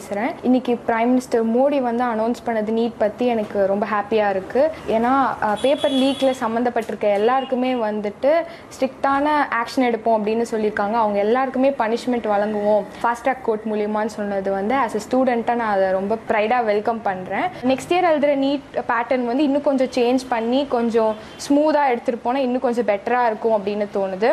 பேசுகிறேன் இன்னைக்கு prime minister Modi வந்து அனௌன்ஸ் பண்ணது நீட் பற்றி எனக்கு ரொம்ப ஹாப்பியாக இருக்குது ஏன்னா பேப்பர் லீக்கில் சம்மந்தப்பட்டிருக்க எல்லாருக்குமே வந்துட்டு ஸ்ட்ரிக்டான ஆக்ஷன் எடுப்போம் அப்படின்னு சொல்லியிருக்காங்க அவங்க எல்லாருக்குமே பனிஷ்மெண்ட் வழங்குவோம் ஃபாஸ்ட் ட்ராக் கோர்ட் மூலியமான்னு சொன்னது வந்து ஆஸ் அ ஸ்டூடெண்ட்டாக நான் அதை ரொம்ப ப்ரைடாக வெல்கம் பண்ணுறேன் நெக்ஸ்ட் இயர் எழுதுகிற நீட் பேட்டர்ன் வந்து இன்னும் கொஞ்சம் சேஞ்ச் பண்ணி கொஞ்சம் ஸ்மூத்தாக எடுத்துகிட்டு போனால் இன்னும் கொஞ்சம் பெட்டராக இருக்கும் அப்படின்னு தோணுது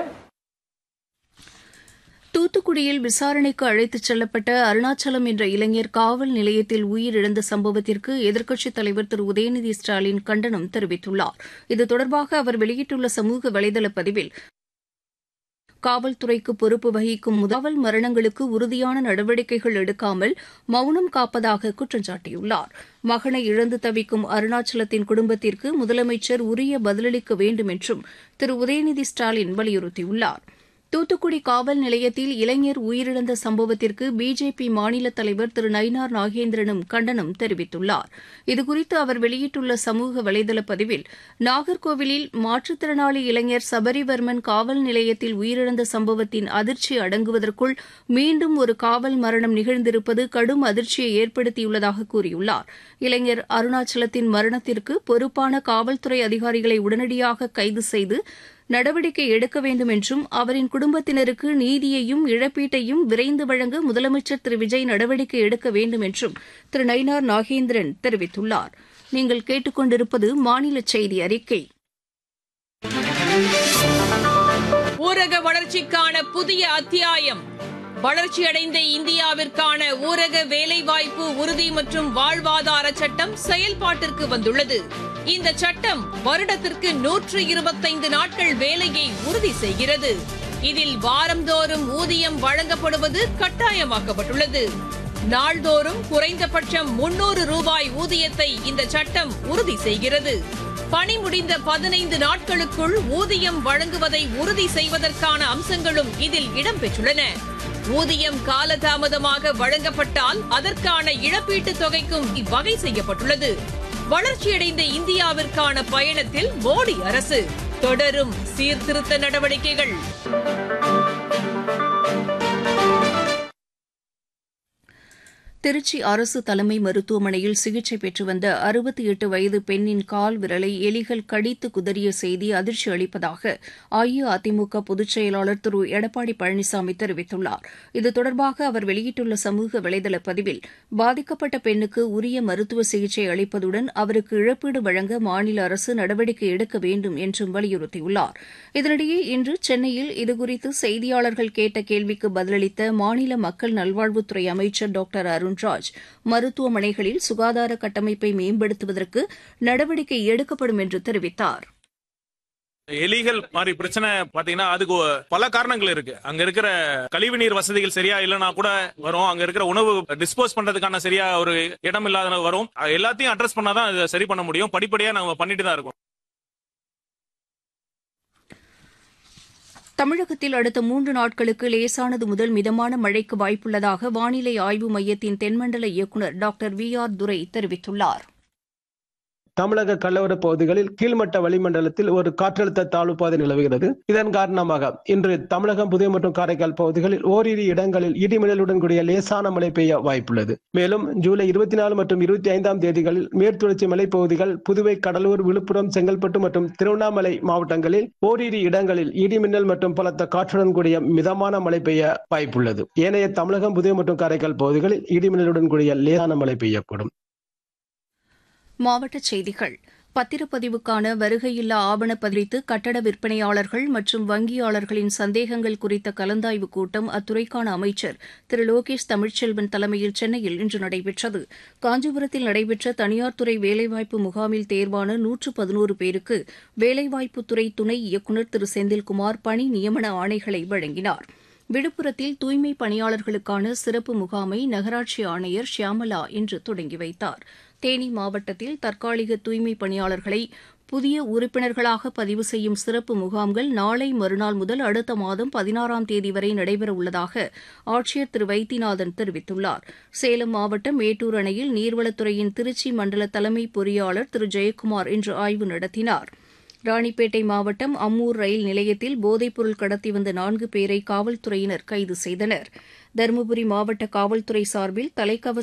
தூத்துக்குடியில் விசாரணைக்கு அழைத்துச் செல்லப்பட்ட அருணாச்சலம் என்ற இளைஞர் காவல் நிலையத்தில் உயிரிழந்த சம்பவத்திற்கு எதிர்க்கட்சித் தலைவர் திரு உதயநிதி ஸ்டாலின் கண்டனம் தெரிவித்துள்ளார் இது தொடர்பாக அவர் வெளியிட்டுள்ள சமூக வலைதள பதிவில் காவல்துறைக்கு பொறுப்பு வகிக்கும் முதல் மரணங்களுக்கு உறுதியான நடவடிக்கைகள் எடுக்காமல் மௌனம் காப்பதாக குற்றம் சாட்டியுள்ளார் மகனை இழந்து தவிக்கும் அருணாச்சலத்தின் குடும்பத்திற்கு முதலமைச்சர் உரிய பதிலளிக்க வேண்டும் என்றும் திரு உதயநிதி ஸ்டாலின் வலியுறுத்தியுள்ளார் தூத்துக்குடி காவல் நிலையத்தில் இளைஞர் உயிரிழந்த சம்பவத்திற்கு பிஜேபி மாநில தலைவர் திரு நயினார் நாகேந்திரனும் கண்டனம் தெரிவித்துள்ளார் இதுகுறித்து அவர் வெளியிட்டுள்ள சமூக வலைதள பதிவில் நாகர்கோவிலில் மாற்றுத்திறனாளி இளைஞர் சபரிவர்மன் காவல் நிலையத்தில் உயிரிழந்த சம்பவத்தின் அதிர்ச்சி அடங்குவதற்குள் மீண்டும் ஒரு காவல் மரணம் நிகழ்ந்திருப்பது கடும் அதிர்ச்சியை ஏற்படுத்தியுள்ளதாக கூறியுள்ளார் இளைஞர் அருணாச்சலத்தின் மரணத்திற்கு பொறுப்பான காவல்துறை அதிகாரிகளை உடனடியாக கைது செய்து நடவடிக்கை எடுக்க வேண்டும் என்றும் அவரின் குடும்பத்தினருக்கு நீதியையும் இழப்பீட்டையும் விரைந்து வழங்க முதலமைச்சர் திரு விஜய் நடவடிக்கை எடுக்க வேண்டும் என்றும் திரு நயினார் நாகேந்திரன் தெரிவித்துள்ளார் நீங்கள் கேட்டுக்கொண்டிருப்பது மாநில செய்தி அறிக்கை ஊரக வளர்ச்சிக்கான புதிய அத்தியாயம் வளர்ச்சியடைந்த இந்தியாவிற்கான ஊரக வேலைவாய்ப்பு உறுதி மற்றும் வாழ்வாதார சட்டம் செயல்பாட்டிற்கு வந்துள்ளது இந்த சட்டம் வருடத்திற்கு நூற்று இருபத்தைந்து நாட்கள் வேலையை உறுதி செய்கிறது இதில் வாரந்தோறும் ஊதியம் வழங்கப்படுவது கட்டாயமாக்கப்பட்டுள்ளது நாள்தோறும் குறைந்தபட்சம் முன்னூறு ரூபாய் ஊதியத்தை இந்த சட்டம் உறுதி செய்கிறது பணி முடிந்த பதினைந்து நாட்களுக்குள் ஊதியம் வழங்குவதை உறுதி செய்வதற்கான அம்சங்களும் இதில் இடம்பெற்றுள்ளன ஊதியம் காலதாமதமாக வழங்கப்பட்டால் அதற்கான இழப்பீட்டுத் தொகைக்கும் இவ்வகை செய்யப்பட்டுள்ளது வளர்ச்சியடைந்த இந்தியாவிற்கான பயணத்தில் மோடி அரசு தொடரும் சீர்திருத்த நடவடிக்கைகள் திருச்சி அரசு தலைமை மருத்துவமனையில் சிகிச்சை பெற்று வந்த அறுபத்தி எட்டு வயது பெண்ணின் கால் விரலை எலிகள் கடித்து குதறிய செய்தி அதிர்ச்சி அளிப்பதாக அஇஅதிமுக பொதுச் செயலாளர் திரு எடப்பாடி பழனிசாமி தெரிவித்துள்ளார் இது தொடர்பாக அவர் வெளியிட்டுள்ள சமூக வலைதள பதிவில் பாதிக்கப்பட்ட பெண்ணுக்கு உரிய மருத்துவ சிகிச்சை அளிப்பதுடன் அவருக்கு இழப்பீடு வழங்க மாநில அரசு நடவடிக்கை எடுக்க வேண்டும் என்றும் வலியுறுத்தியுள்ளார் இதனிடையே இன்று சென்னையில் இதுகுறித்து செய்தியாளர்கள் கேட்ட கேள்விக்கு பதிலளித்த மாநில மக்கள் நல்வாழ்வுத்துறை அமைச்சர் டாக்டர் அருண் ராஜ் மருத்துவமனைகளில் சுகாதார கட்டமைப்பை மேம்படுத்துவதற்கு நடவடிக்கை எடுக்கப்படும் என்று தெரிவித்தார் எலிகள் மாதிரி பிரச்சனை பாத்தீங்கன்னா அதுக்கு பல காரணங்கள் இருக்கு அங்க இருக்கிற கழிவு நீர் வசதிகள் சரியா இல்லைன்னா கூட வரும் அங்க இருக்கிற உணவு டிஸ்போஸ் பண்றதுக்கான சரியா ஒரு இடம் இல்லாத வரும் எல்லாத்தையும் அட்ரஸ் பண்ணாதான் இதை சரி பண்ண முடியும் படிப்படியா நம்ம பண்ணிட்டு தான் இருக்கோம் தமிழகத்தில் அடுத்த மூன்று நாட்களுக்கு லேசானது முதல் மிதமான மழைக்கு வாய்ப்புள்ளதாக வானிலை ஆய்வு மையத்தின் தென்மண்டல இயக்குநர் டாக்டர் வி ஆர் துரை தெரிவித்துள்ளார் தமிழக கடலோர பகுதிகளில் கீழ்மட்ட வளிமண்டலத்தில் ஒரு காற்றழுத்த தாழ்வு பாதை நிலவுகிறது இதன் காரணமாக இன்று தமிழகம் புதிய மற்றும் காரைக்கால் பகுதிகளில் ஓரிரு இடங்களில் இடிமின்னலுடன் கூடிய லேசான மழை பெய்ய வாய்ப்புள்ளது மேலும் ஜூலை இருபத்தி நாலு மற்றும் இருபத்தி ஐந்தாம் தேதிகளில் மேற்குறிச்சி மலைப்பகுதிகள் புதுவை கடலூர் விழுப்புரம் செங்கல்பட்டு மற்றும் திருவண்ணாமலை மாவட்டங்களில் ஓரிரு இடங்களில் இடிமின்னல் மற்றும் பலத்த காற்றுடன் கூடிய மிதமான மழை பெய்ய வாய்ப்புள்ளது ஏனைய தமிழகம் புதிய மற்றும் காரைக்கால் பகுதிகளில் இடிமின்னலுடன் கூடிய லேசான மழை பெய்யக்கூடும் மாவட்டச் செய்திகள் பத்திரப்பதிவுக்கான வருகையில்லா ஆவண பதிவித்து கட்டட விற்பனையாளர்கள் மற்றும் வங்கியாளர்களின் சந்தேகங்கள் குறித்த கலந்தாய்வு கூட்டம் அத்துறைக்கான அமைச்சர் திரு லோகேஷ் தமிழ்ச்செல்வன் தலைமையில் சென்னையில் இன்று நடைபெற்றது காஞ்சிபுரத்தில் நடைபெற்ற தனியார் துறை வேலைவாய்ப்பு முகாமில் தேர்வான நூற்று பதினோரு பேருக்கு வேலைவாய்ப்புத்துறை துணை இயக்குநர் திரு செந்தில்குமார் பணி நியமன ஆணைகளை வழங்கினார் விழுப்புரத்தில் தூய்மை பணியாளர்களுக்கான சிறப்பு முகாமை நகராட்சி ஆணையர் ஷியாமலா இன்று தொடங்கி வைத்தார் தேனி மாவட்டத்தில் தற்காலிக தூய்மை பணியாளர்களை புதிய உறுப்பினர்களாக பதிவு செய்யும் சிறப்பு முகாம்கள் நாளை மறுநாள் முதல் அடுத்த மாதம் பதினாறாம் தேதி வரை நடைபெறவுள்ளதாக ஆட்சியர் திரு வைத்தியநாதன் தெரிவித்துள்ளார் சேலம் மாவட்டம் மேட்டூர் அணையில் நீர்வளத்துறையின் திருச்சி மண்டல தலைமை பொறியாளர் திரு ஜெயக்குமார் இன்று ஆய்வு நடத்தினார் ராணிப்பேட்டை மாவட்டம் அம்மூர் ரயில் நிலையத்தில் போதைப்பொருள் கடத்தி வந்த நான்கு பேரை காவல்துறையினர் கைது செய்தனர் தருமபுரி மாவட்ட காவல்துறை சார்பில் தலைக்கவச